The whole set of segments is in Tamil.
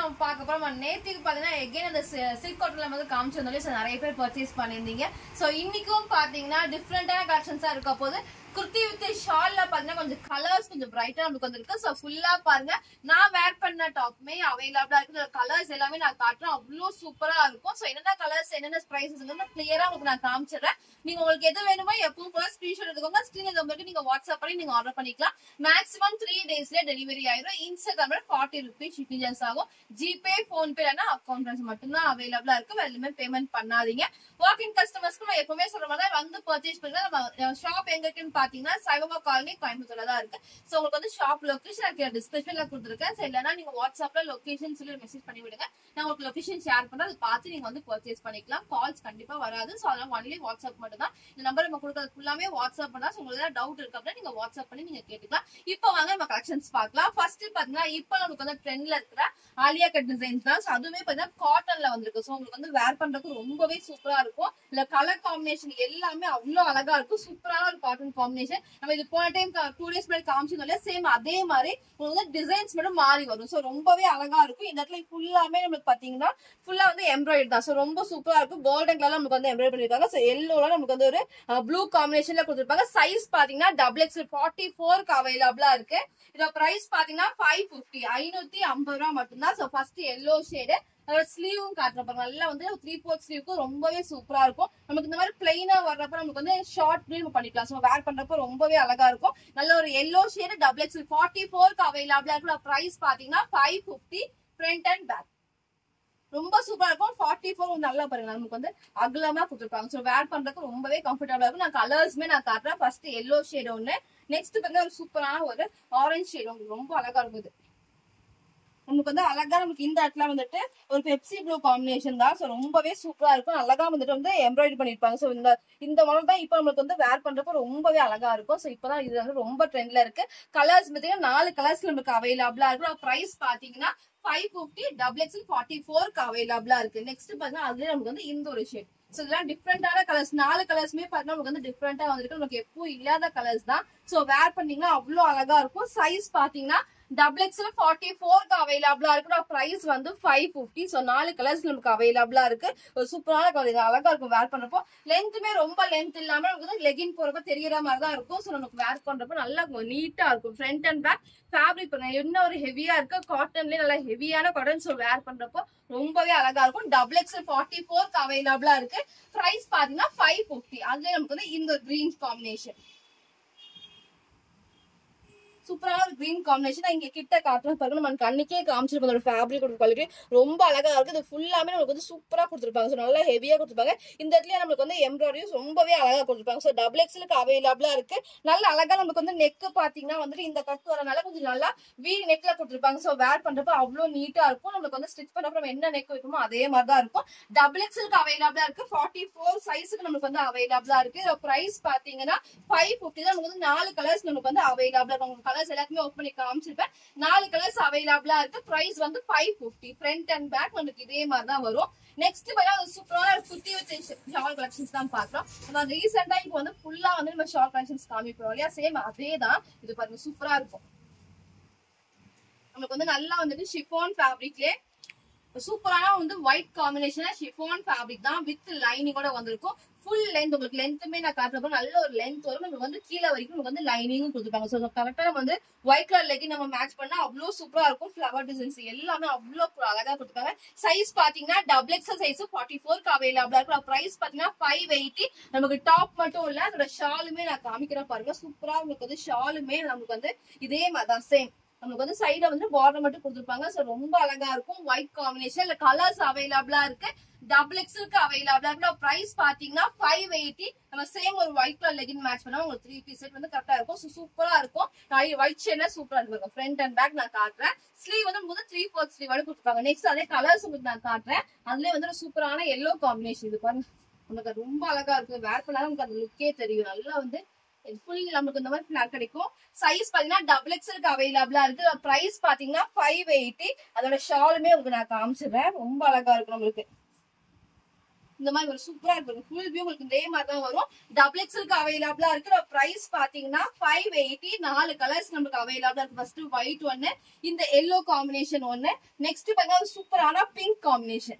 நம்ம பார்க்க போறோம் நம்ம நேத்துக்கு பாத்தீங்கன்னா எகைன் அந்த சில்க் காட்டன்ல வந்து காமிச்சிருந்தாலே so நிறைய பேர் பர்ச்சேஸ் பண்ணியிருந்தீங்க சோ இன்னைக்கும் பாத்தீங்கன்னா டிஃப்ரெண்டான கலெக்ஷன்ஸா இருக்க போது குர்த்தி வித் ஷால்ல பாத்தீங்கன்னா கொஞ்சம் கலர்ஸ் கொஞ்சம் பிரைட்டா நமக்கு வந்திருக்கு சோ ஃபுல்லா பாருங்க நான் வேர் பண்ண டாப்மே அவைலபிளா இருக்கு கலர்ஸ் எல்லாமே நான் காட்டுறேன் அவ்வளவு சூப்பரா இருக்கும் சோ என்னென்ன கலர்ஸ் என்னென்ன பிரைசஸ் கிளியரா உங்களுக்கு நான் காமிச்சிடுறேன் நீங்க உங்களுக்கு எது வேணுமோ எப்பவும் போல ஸ்கிரீன்ஷாட் எடுத்துக்கோங்க ஸ்கிரீன் நம்பருக்கு நீங்க வாட்ஸ்அப் பண்ணி நீங்க ஆர்டர் பண்ணிக்கலாம் மேக்ஸிமம் த்ரீ டேஸ்ல டெலிவரி ஆயிரும் இன்ஸ்டாகிராம்ல ஃபார்ட்டி ருபீஸ் ஷிப்பிங் சார்ஜ் ஆகும் GPay PhonePe account transfer மட்டும்தான் அவைலபிளா இருக்கு வேற எதுவுமே பேமெண்ட் பண்ணாதீங்க வாக் இன் கஸ்டமர்ஸ்க்கு நான் எப்பவுமே சொல்ற மாதிரி வந்து பர்ச்சேஸ் பண்ணுங்க நம்ம ஷாப் எங்க இருக்குன்னு பாத்தீங்கன்னா சைவமா காலனி கோயம்புத்தூர்ல தான் இருக்கு சோ உங்களுக்கு வந்து ஷாப் லொகேஷன் டிஸ்கிரிப்ஷன்ல கொடுத்துருக்கேன் சோ இல்லைன்னா நீங்க வாட்ஸ்அப்ல லொகேஷன் சொல்லி மெசேஜ் பண்ணி விடுங்க நான் உங்களுக்கு லொகேஷன் ஷேர் பண்றேன் அதை பார்த்து நீங்க வந்து பர்ச்சேஸ் பண்ணிக்கலாம் கால்ஸ் கண்டிப்பா வராது சோ அதெல்லாம் ஒன்லி வாட்ஸ்அப் மட்டும் தான் இந்த நம்பர் நம்ம கொடுக்கறது ஃபுல்லாமே வாட்ஸ்அப் பண்ணா so உங்களுக்கு ஏதாவது டவுட் இருக்கு அப்படின்னா நீங்க வாட்ஸ்அப் பண்ணி நீங்க கேட்டுக்கலாம் இப்போ வாங்க நம்ம கலெக்ஷன்ஸ் பார்க்கலாம் ஃபர்ஸ்ட் பாத்தீங்கன்னா இப்போ நமக்கு வந்து ட்ரெண்ட்ல இருக்கிற ஆலியா கட் டிசைன்ஸ் தான் So அதுவுமே பாத்தீங்கன்னா காட்டன்ல வந்திருக்கு சோ உங்களுக்கு வந்து வேர் பண்றதுக்கு ரொம்பவே சூப்பரா இருக்கும் இல்ல கலர் காம்பினேஷன் எல்லாமே அவ்வளவு அழகா இருக்கும் சூப்பரான ஒரு காட்டன் காம்பினேஷன் நம்ம இது போன டைம் டூ டேஸ் முன்னாடி காமிச்சிருந்தோம்ல சேம் அதே மாதிரி உங்களுக்கு வந்து டிசைன்ஸ் மட்டும் மாறி வரும் சோ ரொம்பவே அழகா இருக்கும் இந்த இடத்துல ஃபுல்லாமே நம்மளுக்கு பாத்தீங்கன்னா ஃபுல்லா வந்து எம்ப்ராய்டரி தான் சோ ரொம்ப சூப்பரா இருக்கும் கோல்டன் கலர் நமக்கு வந்து எம்ப்ராய்டரி பண்ணிருக்காங்க சோ எல்லோல நமக்கு வந்து ஒரு ப்ளூ காம்பினேஷன்ல கொடுத்துருப்பாங்க சைஸ் பாத்தீங்கன்னா டபுள் எக்ஸ் ஃபார்ட்டி ஃபோருக்கு அவைலபிளா இருக்கு இதோட பிரைஸ் பாத்தீங்கன்னா ஃபைவ் பிப்டி ஐநூத்தி ஐம்பது ரூபா மட்டும்தான் சோ ஃபர்ஸ்ட் எல்லோ ஷேடு அதோட ஸ்லீவும் காட்டுறப்ப நல்லா வந்து த்ரீ ஃபோர்த் ஸ்லீவுக்கு ரொம்பவே சூப்பரா இருக்கும் நமக்கு இந்த மாதிரி பிளைனா வர்றப்ப நமக்கு வந்து ஷார்ட் நம்ம பண்ணிக்கலாம் ஸோ வேர் பண்றப்ப ரொம்பவே அழகா இருக்கும் நல்ல ஒரு yellow shade double X forty ஃபோருக்கு அவைலபிளா இருக்கிற பிரைஸ் பாத்தீங்கன்னா five fifty front and back ரொம்ப சூப்பரா இருக்கும் ஃபார்ட்டி ஃபோர் நல்லா பாருங்க நமக்கு வந்து அகலமா கொடுத்துருப்பாங்க ஸோ வேர் பண்றதுக்கு ரொம்பவே கம்ஃபர்டபுளா இருக்கும் நான் கலர்ஸ்மே நான் காட்டுறேன் ஃபர்ஸ்ட் எல்லோ ஷேட் ஒன்று நெக்ஸ்ட் வந்து ஒரு சூப்பரான ஒரு ஆரஞ்சு ஷேட் உங்களுக்கு ரொம்ப அழகா இருக்கும் இது நமக்கு வந்து அழகா நமக்கு இந்த இடத்துல வந்துட்டு ஒரு பெப்சி ப்ளூ காம்பினேஷன் தான் ஸோ ரொம்பவே சூப்பரா இருக்கும் அழகா வந்துட்டு வந்து எம்ப்ராய்டரி பண்ணிருப்பாங்க ஸோ இந்த இந்த மாடல் தான் இப்போ நம்மளுக்கு வந்து வேர் பண்றப்போ ரொம்பவே அழகா இருக்கும் ஸோ இப்போதான் இது வந்து ரொம்ப ட்ரெண்ட்ல இருக்கு கலர்ஸ் பார்த்தீங்கன்னா நாலு கலர்ஸ் நமக்கு அவைலபிளா இருக்கும் ப்ரைஸ் பாத்தீங்கன்னா five fifty double XL forty ஃபோருக்கு அவைலபிளா இருக்கு நெக்ஸ்ட் பாத்தீங்கன்னா அதுல நமக்கு வந்து இந்த ஒரு ஷேட் ஸோ இதெல்லாம் டிஃப்ரெண்டான கலர்ஸ் நாலு கலர்ஸ்மே பார்த்தீங்கன்னா நமக்கு வந்து டிஃப்ரெண்டா வந்திருக்கு நமக்கு எப்பவும் இல்லாத கலர்ஸ் தான் ஸோ வேர் பண்ணீங்கன்னா அவ்வளோ அழகா இருக்கும் சைஸ் பாத்தீங்கன்னா டபுள் எக்ஸ்எல் ஃபார்ட்டி ஃபோருக்கு அவைலபிளா இருக்கு பிரைஸ் வந்து ஃபைவ் ஃபிஃப்டி ஸோ நாலு கலர்ஸ் நமக்கு அவைலபிளா இருக்கு ஒரு சூப்பரான கலர் இது அழகா இருக்கும் வேர் பண்றப்போ லென்த்துமே ரொம்ப லென்த் இல்லாம நமக்கு வந்து லெகின் போறப்ப தெரியற மாதிரி தான் இருக்கும் ஸோ நமக்கு வேர் பண்றப்போ நல்லா நீட்டா இருக்கும் ஃப்ரண்ட் அண்ட் பேக் ஃபேப்ரிக் என்ன ஒரு ஹெவியா இருக்கு காட்டன்லயே நல்லா ஹெவியான காட்டன் ஸோ வேர் பண்றப்போ ரொம்பவே அழகா இருக்கும் டபுள் எக்ஸ்எல் ஃபார்ட்டி ஃபோர்க்கு அவைலபிளா இருக்கு பிரைஸ் பாத்தீங்கன்னா ஃபைவ் ஃபிஃப்டி அதுல நமக்கு வந்து இந்த கிரீன் காம்பினேஷன் சூப்பரான ஒரு கிரீன் காம்பினேஷன் இங்க கிட்ட காட்டுறது பாருங்க நம்ம கண்ணுக்கே காமிச்சிருப்போம் அதோட ஃபேப்ரிக் குவாலிட்டி ரொம்ப அழகா இருக்கு இது ஃபுல்லாமே நமக்கு வந்து சூப்பரா கொடுத்துருப்பாங்க ஸோ நல்லா ஹெவியா கொடுத்துருப்பாங்க இந்த இடத்துல நம்மளுக்கு வந்து எம்ப்ராய்டரியும் ரொம்பவே அழகா கொடுத்துருப்பாங்க ஸோ டபுள் எக்ஸ்எலுக்கு அவைலபிளா இருக்கு நல்ல அழகா நமக்கு வந்து நெக் பாத்தீங்கன்னா வந்துட்டு இந்த கட் வரனால கொஞ்சம் நல்லா வீ நெக்ல கொடுத்துருப்பாங்க ஸோ வேர் பண்றப்ப அவ்வளவு நீட்டா இருக்கும் நம்மளுக்கு வந்து ஸ்டிச் பண்றப்ப நம்ம என்ன நெக் வைக்கணுமோ அதே மாதிரி தான் இருக்கும் டபுள் எக்ஸ்எலுக்கு அவைலபிளா இருக்கு ஃபார்ட்டி ஃபோர் சைஸுக்கு நமக்கு வந்து அவைலபிளா இருக்கு இதோட பிரைஸ் பாத்தீங்கன்னா ஃபைவ் ஃபிஃப்டி தான் நமக்கு வந்து நாலு கலர்ஸ் நமக்கு வந்து அவைலபிளா இருக்கும் கலர்ஸ் எல்லாத்துமே ஓப்பன் பண்ணி காமிச்சிருப்பேன் நாலு கலர்ஸ் அவைலபிளா இருக்கு பிரைஸ் வந்து five fifty front and back நமக்கு இதே மாதிரி தான் வரும் நெக்ஸ்ட் பார்த்தா ஒரு சூப்பரான ஒரு குத்தி வச்ச ஷால் கலெக்ஷன்ஸ் தான் பாக்குறோம் நம்ம ரீசெண்டா இப்போ வந்து ஃபுல்லா வந்து நம்ம ஷால் கலெக்ஷன்ஸ் காமிப்போம் இல்லையா சேம் அதே தான் இது பாருங்க சூப்பரா இருக்கும் நமக்கு வந்து நல்லா வந்துட்டு ஷிஃபான் ஃபேப்ரிக்லேயே சூப்பரான வந்து ஒயிட் காம்பினேஷனா ஷிஃபான் ஃபேப்ரிக் தான் வித் லைனிங்கோட வந்திருக்கும் ஃபுல் லென்த் உங்களுக்கு லென்த்துமே நான் காட்டுறப்போ நல்ல ஒரு லென்த் வரும் நமக்கு வந்து கீழே வரைக்கும் நமக்கு வந்து லைனிங்கும் கொடுத்துருப்பாங்க ஸோ கரெக்டாக நம்ம வந்து ஒயிட் கலர் லெக்கின் நம்ம மேட்ச் பண்ணா அவ்வளோ சூப்பரா இருக்கும் ஃபிளவர் டிசைன்ஸ் எல்லாமே அவ்வளோ அழகா கொடுத்துருக்காங்க சைஸ் பாத்தீங்கன்னா டபுள் எக்ஸல் சைஸ் ஃபார்ட்டி ஃபோர்க்கு அவைலபிளா இருக்கும் ப்ரைஸ் பாத்தீங்கன்னா ஃபைவ் எயிட்டி நமக்கு டாப் மட்டும் இல்ல அதோட ஷாலுமே நான் காமிக்கிறேன் பாருங்க சூப்பரா உங்களுக்கு வந்து ஷாலுமே நமக்கு வந்து இதே மாதிரி தான் சேம் நமக்கு வந்து சைடுல வந்து பார்டர் மட்டும் கொடுத்துருப்பாங்க ஸோ ரொம்ப அழகா இருக்கும் ஒயிட் காம்பினேஷன் இல்ல கலர்ஸ் அவைலபிளா இருக்கு டபுள் எக்ஸலுக்கு அவைலபிளா இருக்கு பிரைஸ் பாத்தீங்கன்னா ஃபைவ் எயிட்டி நம்ம சேம் ஒரு ஒயிட் கலர் லெகின் மேட்ச் பண்ணா உங்களுக்கு த்ரீ பீஸ் செட் வந்து கரெக்டா இருக்கும் ஸோ சூப்பரா இருக்கும் நான் ஒயிட் ஷேட்ல சூப்பரா இருக்கும் ஃப்ரண்ட் அண்ட் பேக் நான் காட்டுறேன் ஸ்லீவ் வந்து நமக்கு த்ரீ ஃபோர்த் ஸ்லீவ் வந்து கொடுத்துருப்பாங்க நெக்ஸ்ட் அதே கலர்ஸ் உங்களுக்கு நான் காட்டுறேன் அதுலயே வந்து ஒரு சூப்பரான எல்லோ காம்பினேஷன் இது பாருங்க நமக்கு ரொம்ப அழகா இருக்கு வேர் பண்ணாலும் நமக்கு அந்த லுக்கே தெரியும் நல்லா வந்து ஃபுல் நமக்கு இந்த மாதிரி ஃபிளாட் கிடைக்கும் சைஸ் பாத்தீங்கன்னா டபுள் எக்ஸ்எலுக்கு அவைலபிளா இருக்கு பிரைஸ் பாத்தீங்கன்னா ஃபைவ் எயிட்டி அதோட ஷாலுமே உங்களுக்கு நான் காமிச்சிடுறேன் ரொம்ப அழகா இருக்கும் நம்மளுக்கு இந்த மாதிரி ஒரு சூப்பரா இருக்கும் ஃபுல் வியூ உங்களுக்கு இதே மாதிரி தான் வரும் டபுள் எக்ஸலுக்கு அவைலபிளா இருக்கு பிரைஸ் பாத்தீங்கன்னா ஃபைவ் எயிட்டி நாலு கலர்ஸ் நமக்கு அவைலபிளா இருக்கு ஃபர்ஸ்ட் ஒயிட் ஒன்னு இந்த எல்லோ காம்பினேஷன் ஒன்னு நெக்ஸ்ட் பாத்தீங்கன்னா ஒரு சூப்பரான பிங்க் காம்பினேஷன்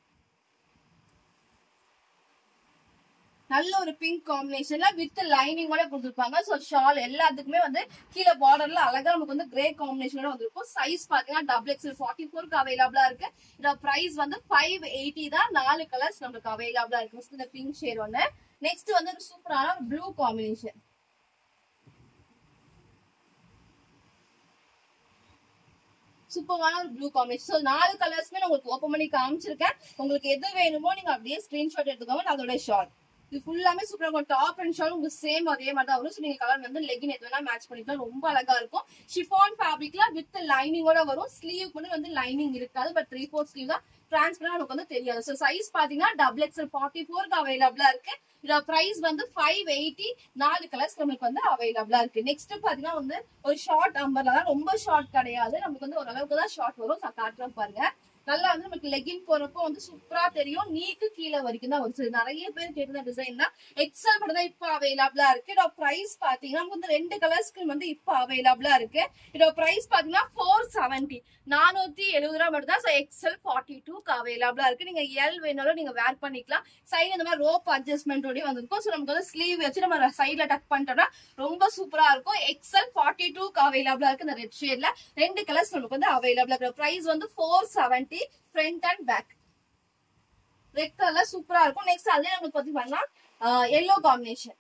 நல்ல ஒரு பிங்க் காம்பினேஷன்ல வித் லைனிங்கோட கொடுத்துருப்பாங்க ஸோ ஷால் எல்லாத்துக்குமே வந்து கீழே பார்டர்ல அழகா நமக்கு வந்து கிரே காம்பினேஷனோட வந்திருக்கும் சைஸ் பாத்தீங்கன்னா டபுள் எக்ஸ்எல் ஃபார்ட்டி ஃபோருக்கு அவைலபிளா இருக்கு இதோட பிரைஸ் வந்து ஃபைவ் எயிட்டி தான் நாலு கலர்ஸ் நமக்கு அவைலபிளா இருக்கு First இந்த பிங்க் ஷேட் ஒன்னு நெக்ஸ்ட் வந்து ஒரு சூப்பரான ப்ளூ காம்பினேஷன் சூப்பரான ஒரு ப்ளூ காம்பினேஷன் ஸோ நாலு கலர்ஸ்மே நான் உங்களுக்கு ஓப்பன் பண்ணி காமிச்சிருக்கேன் உங்களுக்கு எது வேணுமோ நீங்க அப்படியே ஸ்கிரீன்ஷாட் எடுத்துக்கோங்க நான் அதோட ஷார்ட் இது ஃபுல்லாமே சூப்பரா இருக்கும் டாப் அண்ட் ஷால் உங்களுக்கு சேம் அதே மாதிரி தான் வரும் ஸோ நீங்க கலர் வந்து லெகின் எது வேணா மேட்ச் பண்ணிக்கலாம் ரொம்ப அழகா இருக்கும் ஷிஃபான் ஃபேப்ரிக்ல வித் லைனிங்கோட வரும் ஸ்லீவ் கூட வந்து லைனிங் இருக்காது பட் த்ரீ ஃபோர் ஸ்லீவ் தான் டிரான்ஸ்பரா நமக்கு வந்து தெரியாது ஸோ சைஸ் பாத்தீங்கன்னா டபுள் எக்ஸ்எல் ஃபார்ட்டி ஃபோருக்கு அவைலபிளா இருக்கு இதோட பிரைஸ் வந்து ஃபைவ் எயிட்டி நாலு கலர்ஸ் நமக்கு வந்து அவைலபிளா இருக்கு நெக்ஸ்ட் பாத்தீங்கன்னா வந்து ஒரு ஷார்ட் அம்பர்ல தான் ரொம்ப ஷார்ட் கிடையாது நமக்கு வந்து ஓரளவுக்கு தான் ஷார்ட் வரும் நான் காட்டுறேன் பாருங்க நல்லா வந்து நமக்கு லெகின் போறப்போ வந்து சூப்பரா தெரியும் நீக்கு கீழே வரைக்கும் தான் வரும் சரி, நிறைய பேர் கேட்டிருந்த டிசைன் தான் எக்ஸல் மட்டும் தான் இப்போ அவைலபிளா இருக்கு இதோட பிரைஸ் பாத்தீங்கன்னா நமக்கு வந்து ரெண்டு கலர்ஸ்க்கு வந்து இப்போ அவைலபிளா இருக்கு இதோட பிரைஸ் பாத்தீங்கன்னா ஃபோர் செவன்டி நானூத்தி எழுபது ரூபா மட்டும் தான் ஸோ எக்ஸல் ஃபார்ட்டி டூக்கு அவைலபிளா இருக்கு நீங்க எல் வேணாலும் நீங்க வேர் பண்ணிக்கலாம் சைடு இந்த மாதிரி ரோப் அட்ஜஸ்ட்மெண்டோடய வந்திருக்கும் ஸோ நமக்கு வந்து ஸ்லீவ் வச்சு நம்ம சைட்ல டக் பண்ணிட்டோம்னா ரொம்ப சூப்பரா இருக்கும் எக்ஸல் ஃபார்ட்டி டூக்கு அவைலபிளா இருக்கு இந்த ரெட் ஷேட்ல ரெண்டு கலர்ஸ் நமக்கு வந்து அவைலபிளா இருக்கு பிரைஸ் வந்து four seventy front and back red கலர்ல சூப்பரா இருக்கும் நெக்ஸ்ட் அதுலயே நமக்கு பத்தி பண்ணா எல்லோ காம்பினேஷன்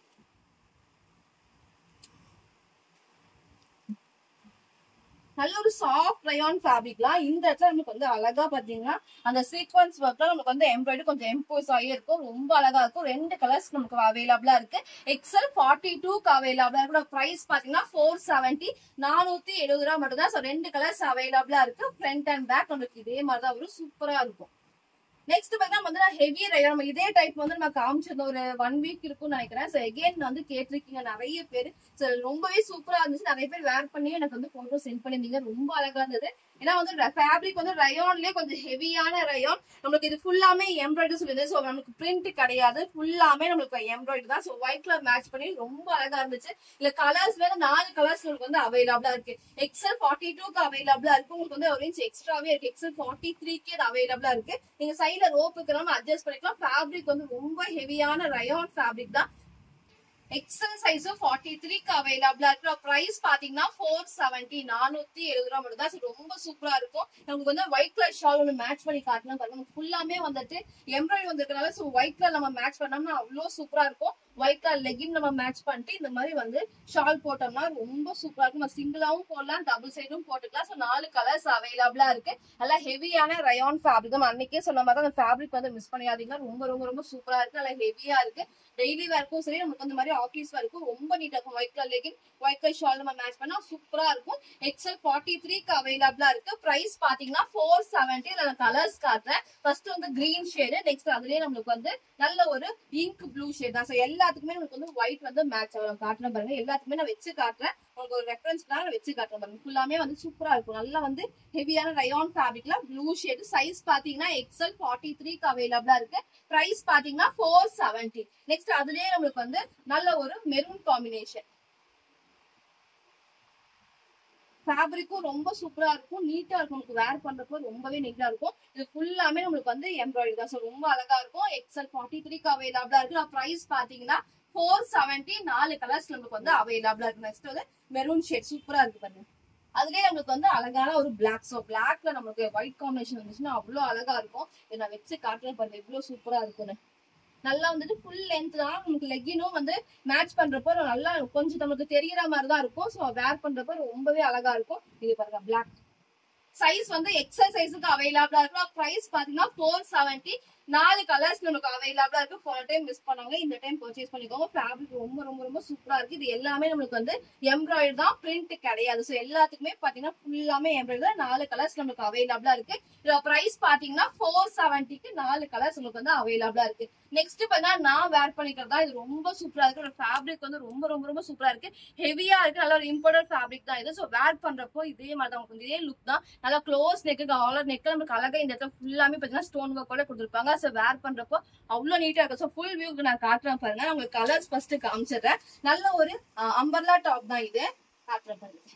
நல்ல ஒரு சாஃப்ட் ரயான் ஃபேப்ரிக்லாம் இந்த இடத்துல நமக்கு வந்து அழகா பாத்தீங்கன்னா அந்த சீக்வன்ஸ் ஒர்க்ல நமக்கு வந்து எம்ப்ராய்டரி கொஞ்சம் எம்போஸ் ஆகி இருக்கும் ரொம்ப அழகா இருக்கும் ரெண்டு கலர்ஸ் நமக்கு அவைலபிளா இருக்கு எக்ஸல் ஃபார்ட்டி டூக்கு அவைலபிளா இருக்கு பிரைஸ் பாத்தீங்கன்னா ஃபோர் செவன்டி நானூத்தி எழுபது ரூபா மட்டும் தான் ஸோ ரெண்டு கலர்ஸ் அவைலபிளா இருக்கு ஃப்ரண்ட் அண்ட் பேக் நமக்கு இதே மாதிரி தான் வரும் சூப்பரா இருக்கும் நெக்ஸ்ட் பார்த்தா வந்து நான் ஹெவி ரயம் நம்ம இதே டைப் வந்து நம்ம காமிச்சிருந்தோம் ஒரு ஒன் வீக் இருக்கும்னு நினைக்கிறேன் ஸோ எகெயின் வந்து கேட்டிருக்கீங்க நிறைய பேர் ஸோ ரொம்பவே சூப்பரா இருந்துச்சு நிறைய பேர் வேர் பண்ணி எனக்கு வந்து போட்டோ சென்ட் பண்ணியிருந்தீங்க ரொம்ப அழகா இருந்தது ஏன்னா வந்து ஃபேப்ரிக் வந்து ரயான்லயே கொஞ்சம் ஹெவியான ரயான் நம்மளுக்கு இது ஃபுல்லாமே எம்ப்ராய்டரி சொல்லுது ஸோ நமக்கு பிரிண்ட் கிடையாது ஃபுல்லாமே நம்மளுக்கு எம்ப்ராய்டரி தான் ஸோ ஒயிட் கலர் மேட்ச் பண்ணி ரொம்ப அழகா இருந்துச்சு இல்ல கலர்ஸ் வேற நாலு கலர்ஸ் உங்களுக்கு வந்து அவைலபிளா இருக்கு எக்ஸல் ஃபார்ட்டி டூக்கு அவைலபிளா இருக்கு உங்களுக்கு வந்து ஒரு இன்ச் எக்ஸ்ட்ராவே இருக்கு எக்ஸல் ஃபார்ட்டி த்ரீக்கு அது அவைலபிளா இருக்கு நீங்க சைட்ல ரோப் இருக்கிறோம் அட்ஜஸ்ட் பண்ணிக்கலாம் ஃபேப்ரிக் வந்து ரொம்ப ஹெவியான ரயான் ஃபேப்ரிக் தான் எக்ஸல் சைஸ் ஃபார்ட்டி த்ரீக்கு அவைலபிளா இருக்கிற பிரைஸ் பாத்தீங்கன்னா ஃபோர் செவன்டி நானூத்தி எழுபது ரூபா மட்டும் தான் So, ரொம்ப சூப்பரா இருக்கும் நமக்கு வந்து ஒயிட் கலர் ஷால் ஒன்று மேட்ச் பண்ணி காட்டணும் பாருங்க ஃபுல்லாமே வந்துட்டு எம்ப்ராய்டரி வந்திருக்கனால ஸோ ஒயிட் கலர் நம்ம மேட்ச் பண்ணோம்னா அவ்வளோ சூப்பரா இருக்கும் ஒயிட் கலர் லெகின் நம்ம மேட்ச் பண்ணிட்டு இந்த மாதிரி வந்து ஷால் போட்டோம்னா ரொம்ப சூப்பரா இருக்கும் நம்ம சிங்கிளாவும் போடலாம் டபுள் சைடும் போட்டுக்கலாம் ஸோ நாலு கலர்ஸ் அவைலபிளா இருக்கு நல்லா ஹெவியான ரயான் ஃபேப்ரிக் நம்ம அன்னைக்கே சொன்ன மாதிரி அந்த ஃபேப்ரிக் வந்து மிஸ் பண்ணியாதீங்க ரொம்ப ரொம்ப ரொம்ப சூப்பரா இருக்கு நல்லா ஹெவியா இருக்கு டெய்லி வேர்க்கும் சரி நமக்கு இந்த மாதிரி ஆஃபீஸ் வேர்க்கும் ரொம்ப நீட்டா இருக்கும் white colour legging white colour shawl நம்ம மேட்ச் பண்ணா சூப்பரா இருக்கும் எக்ஸல் ஃபார்ட்டி த்ரீக்கு அவைலபிளா இருக்கு பிரைஸ் பாத்தீங்கன்னா ஃபோர் செவன்டி நான் கலர்ஸ் காட்டுறேன் ஃபர்ஸ்ட் வந்து கிரீன் ஷேடு நெக்ஸ்ட் அதுலயே நம்மளுக்கு வந்து நல்ல ஒரு இங்க் ப்ளூ ஷேட் தான் ஸோ எல்லாத்துக்குமே நமக்கு வந்து ஒயிட் வந்து மேட்ச் ஆகும் காட்டுறேன் பாருங்க எல்லாத்துக்குமே நான் வச்சு காட்டுறேன் உங்களுக்கு ஒரு ரெஃபரன்ஸ்க்காக நான் வச்சு காட்டுறேன் பாருங்க ஃபுல்லாமே வந்து சூப்பரா இருக்கும் நல்லா வந்து ஹெவியான ரயான் ஃபேப்ரிக்ல ப்ளூ ஷேட் சைஸ் பாத்தீங்கன்னா எக்ஸல் ஃபார்ட்டி த்ரீக்கு அவைலபிளா இருக்கு பிரைஸ் பாத்தீங்கன்னா ஃபோர் செவன்டி நெக்ஸ்ட் அதுலயே நம்மளுக்கு வந்து நல்ல ஒரு மெரூன் காம்பினேஷன் ஃபேப்ரிக்கும் ரொம்ப சூப்பரா இருக்கும் நீட்டா இருக்கும் நமக்கு வேர் பண்றப்போ ரொம்பவே நீட்டா இருக்கும் இது ஃபுல்லாமே நம்மளுக்கு வந்து எம்ப்ராய்டரி தான் ஸோ ரொம்ப அழகா இருக்கும் எக்ஸல் ஃபார்ட்டி த்ரீக்கு அவைலபிளா இருக்கு ப்ரைஸ் பாத்தீங்கன்னா ஃபோர் செவன்டி நாலு கலர்ஸ் நமக்கு வந்து அவைலபிளா இருக்கு நெக்ஸ்ட் வந்து மெரூன் ஷேட் சூப்பரா இருக்கு பாருங்க அதுலயே நம்மளுக்கு வந்து அழகான ஒரு பிளாக் ஸோ பிளாக்ல நமக்கு ஒயிட் காம்பினேஷன் வந்துச்சுன்னா அவ்வளோ அழகா இருக்கும் இதை நான் வச்சு காட்டுறேன் பாருங்க இவ்வளோ சூப்பரா இருக்குன்னு நல்லா வந்துட்டு ஃபுல் லென்த் தான் நமக்கு லெக்கினும் வந்து மேட்ச் பண்றப்போ நல்லா கொஞ்சம் நமக்கு தெரியற மாதிரி தான் இருக்கும் ஸோ வேர் பண்றப்போ ரொம்பவே அழகா இருக்கும் இது பாருங்க பிளாக் சைஸ் வந்து எக்ஸல் சைஸுக்கு அவைலபிளா இருக்கும் பிரைஸ் பாத்தீங்கன்னா ஃபோர் செவன்டி நாலு கலர்ஸ் நமக்கு அவைலபிளா இருக்கு போன டைம் மிஸ் பண்ணாங்க இந்த டைம் பர்ச்சேஸ் பண்ணிக்கோங்க ஃபேப்ரிக் ரொம்ப ரொம்ப ரொம்ப சூப்பரா இருக்கு இது எல்லாமே நம்மளுக்கு வந்து எம்ப்ராய்டரி தான் பிரிண்ட் கிடையாது ஸோ எல்லாத்துக்குமே பாத்தீங்கன்னா ஃபுல்லாமே எம்ப்ராய்டரி நாலு கலர்ஸ் நமக்கு அவைலபிளா இருக்கு இதோட பிரைஸ் பாத்தீங்கன்னா ஃபோர் செவன்டிக்கு நாலு கலர்ஸ் உங்களுக்கு வந்து அவைலபிளா இருக்கு நெக்ஸ்ட் பார்த்தா நான் வேர் பண்ணிக்கிறதா இது ரொம்ப சூப்பரா இருக்கு ஒரு ஃபேப்ரிக் வந்து ரொம்ப ரொம்ப ரொம்ப சூப்பரா இருக்கு ஹெவியா இருக்கு நல்ல ஒரு இம்பார்ட்டன்ட் ஃபேப்ரிக் தான் இது ஸோ வேர் பண்றப்போ இதே மாதிரி தான் உங்களுக்கு இதே லுக் தான் நல்லா க்ளோஸ் நெக்கு காலர் நெக் நமக்கு அழகா இந்த இடத்துல ஃபுல்லாமே பார்த்தீங்கன்னா ஸ்டோன் ஒர்க்கோட கொடுத்துருப்பாங்க ஸோ வேர் பண்றப்போ அவ்வளவு நீட்டா இருக்கும் ஸோ ஃபுல் வியூக்கு நான் காட்டுறேன் பாருங்க நான் உங்களுக்கு கலர்ஸ் ஃபர்ஸ்ட் காமிச்சிடுறேன் நல்ல ஒரு அம்பர்லா டாப் தான் இது காட்டுறேன் பாருங்க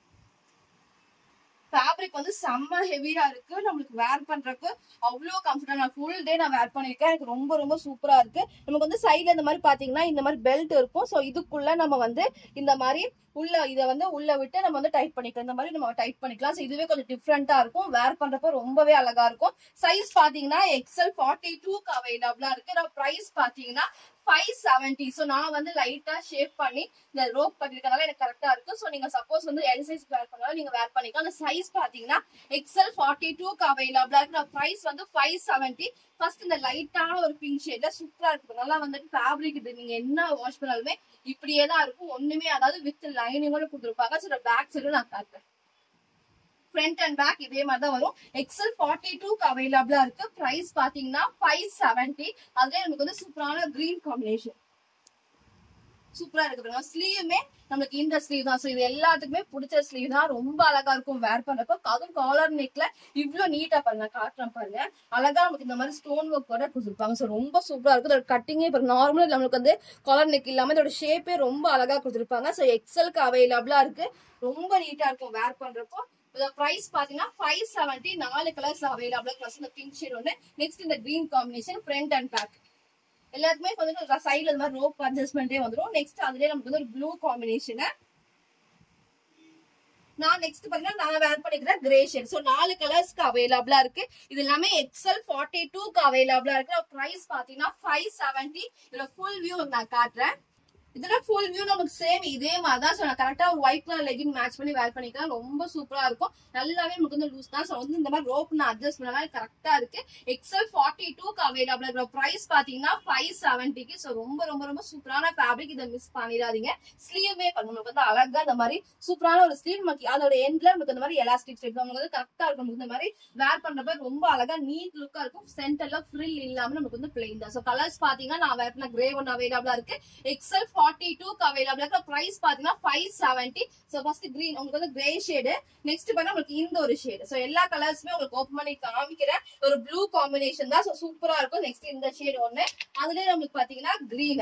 ஃபேப்ரிக் வந்து செம்ம ஹெவியா இருக்கு நம்மளுக்கு வேர் பண்றதுக்கு அவ்வளோ கம்ஃபர்டா நான் ஃபுல் டே நான் வேர் பண்ணிருக்கேன் எனக்கு ரொம்ப ரொம்ப சூப்பரா இருக்கு நமக்கு வந்து சைடுல இந்த மாதிரி பாத்தீங்கன்னா இந்த மாதிரி பெல்ட் இருக்கும் ஸோ இதுக்குள்ள நம்ம வந்து இந்த மாதிரி உள்ள இதை வந்து உள்ள விட்டு நம்ம வந்து டைட் பண்ணிக்கலாம் இந்த மாதிரி நம்ம டைட் பண்ணிக்கலாம் ஸோ இதுவே கொஞ்சம் டிஃப்ரெண்டா இருக்கும் வேர் பண்றப்போ ரொம்பவே அழகா இருக்கும் சைஸ் பாத்தீங்கன்னா எக்ஸல் ஃபார்ட்டி டூக்கு அவைலபிளா இருக்கு நான் ப்ரைஸ் பாத்தீங்கன்னா ஃபைவ் செவன்டி ஸோ நான் வந்து லைட்டா ஷேப் பண்ணி இந்த ரோப் பண்ணிருக்கனால எனக்கு கரெக்டா இருக்கு ஸோ நீங்க சப்போஸ் வந்து எல் சைஸ் வேர் பண்ணாலும் நீங்க வேர் பண்ணிக்கலாம் அந்த சைஸ் பாத்தீங்கன்னா எக்ஸல் ஃபார்ட்டி டூக்கு அவைலபிளா இருக்கு நான் ப்ரைஸ் வந்து ஃபைவ் செவன்டி ஃபர்ஸ்ட் இந்த லைட்டான ஒரு பிங்க் ஷேட்ல சூப்பரா இருக்கு நல்லா வந்துட்டு ஃபேப்ரிக் இது நீங்க என்ன வாஷ் பண்ணாலுமே இப்படியே தான் இருக்கும் ஒண்ணுமே அதாவது வித் லைனிங்கோட கொடுத்துருப்பாங்க ஸோ பேக் சைடு நான் காட்டுறேன் ஃப்ரண்ட் அண்ட் பேக் இதே மாதிரி தான் வரும் எக்ஸல் ஃபார்ட்டி டூக்கு அவைலபிளா இருக்கு பிரைஸ் பாத்தீங்கன்னா ஃபைவ் செவன்டி அதுல நமக்கு வந்து சூப்பரான கிரீன் காம்பினேஷன் சூப்பரா இருக்கு பாருங்க ஸ்லீவுமே நமக்கு இந்த ஸ்லீவ் தான் ஸோ இது எல்லாத்துக்குமே பிடிச்ச ஸ்லீவ் தான் ரொம்ப அழகா இருக்கும் வேர் பண்றப்போ அதுவும் காலர் நெக்ல இவ்வளவு நீட்டா பாருங்க காட்டுறேன் பாருங்க அழகா நமக்கு இந்த மாதிரி ஸ்டோன் ஒர்க் கூட கொடுத்துருப்பாங்க ஸோ ரொம்ப சூப்பரா இருக்கும் இதோட கட்டிங்கே இப்போ நார்மலா நம்மளுக்கு வந்து காலர் நெக் இல்லாம இதோட ஷேப்பே ரொம்ப அழகா கொடுத்துருப்பாங்க ஸோ எக்ஸலுக்கு அவைலபிளா இருக்கு ரொம்ப நீட்டா இருக்கும் வேர் பண்றப்போ இதோட பிரைஸ் பாத்தீங்கன்னா ஃபைவ் செவன்டி நாலு கலர்ஸ் அவைலபிள் ப்ளஸ் இந்த பிங்க் ஷேட் ஒன்று நெக்ஸ்ட் இந்த green combination front and back எல்லாத்துக்குமே வந்து சைடுல இந்த மாதிரி ரோப் அட்ஜஸ்ட்மெண்ட்டே வந்துடும் நெக்ஸ்ட் அதுலயே நமக்கு வந்து ஒரு ப்ளூ காம்பினேஷன் நான் நெக்ஸ்ட் பாத்தீங்கன்னா நான் வேர் பண்ணிக்கிறேன் கிரே ஷேட் ஸோ நாலு கலர்ஸ்க்கு அவைலபிளா இருக்கு இது எல்லாமே எக்ஸல் ஃபார்ட்டி டூக்கு அவைலபிளா இருக்கு பிரைஸ் பாத்தீங்கன்னா ஃபைவ் செவன்டி இதுல ஃபுல் வியூ நான் காட்டுறேன் இதோட ஃபுல் வியூ நமக்கு சேம் இதே மாதிரி தான் ஸோ நான் கரெக்டா ஒயிட் கலர் லெகின் மேட்ச் பண்ணி வேர் பண்ணிக்கலாம் ரொம்ப சூப்பரா இருக்கும் நல்லாவே நமக்கு வந்து லூஸ் தான் ஸோ வந்து இந்த மாதிரி ரோப் நான் அட்ஜஸ்ட் பண்ணலாம் கரெக்டா இருக்கு எக்ஸல் ஃபார்ட்டி டூக்கு அவைலபிள் இருக்கிற ப்ரைஸ் பாத்தீங்கன்னா ஃபைவ் செவன்ட்டிக்கு ஸோ ரொம்ப ரொம்ப ரொம்ப சூப்பரான ஃபேப்ரிக் இதை மிஸ் பண்ணிடாதீங்க ஸ்லீவுமே நமக்கு வந்து அழகா இந்த மாதிரி சூப்பரான ஒரு ஸ்லீவ் நமக்கு அதோட எண்ட்ல நமக்கு இந்த மாதிரி எலாஸ்டிக் ஸ்டெப் நமக்கு வந்து கரெக்டா இருக்கும் நமக்கு இந்த மாதிரி வேர் பண்றப்ப ரொம்ப அழகா நீட் லுக்கா இருக்கும் சென்டர்ல ஃப்ரில் இல்லாம நமக்கு வந்து பிளெயின் தான் ஸோ கலர்ஸ் பாத்தீங்கன்னா நான் வேர் பண்ண கிரே ஒன் அவைலபிளா இருக்கு எக்ஸல் ஃபார்ட்டி டூக்கு அவைலபிள் இருக்கிற பிரைஸ் பாத்தீங்கன்னா five seventy so first green உங்களுக்கு வந்து கிரே ஷேடு நெக்ஸ்ட் பார்த்தா உங்களுக்கு இந்த ஒரு ஷேடு ஸோ எல்லா கலர்ஸுமே உங்களுக்கு ஓப்பன் பண்ணி காமிக்கிறேன் ஒரு ப்ளூ காம்பினேஷன் தான் ஸோ சூப்பரா இருக்கும் நெக்ஸ்ட் இந்த ஷேடு ஒன்று அதுலயே நம்மளுக்கு பாத்தீங்கன்னா கிரீன்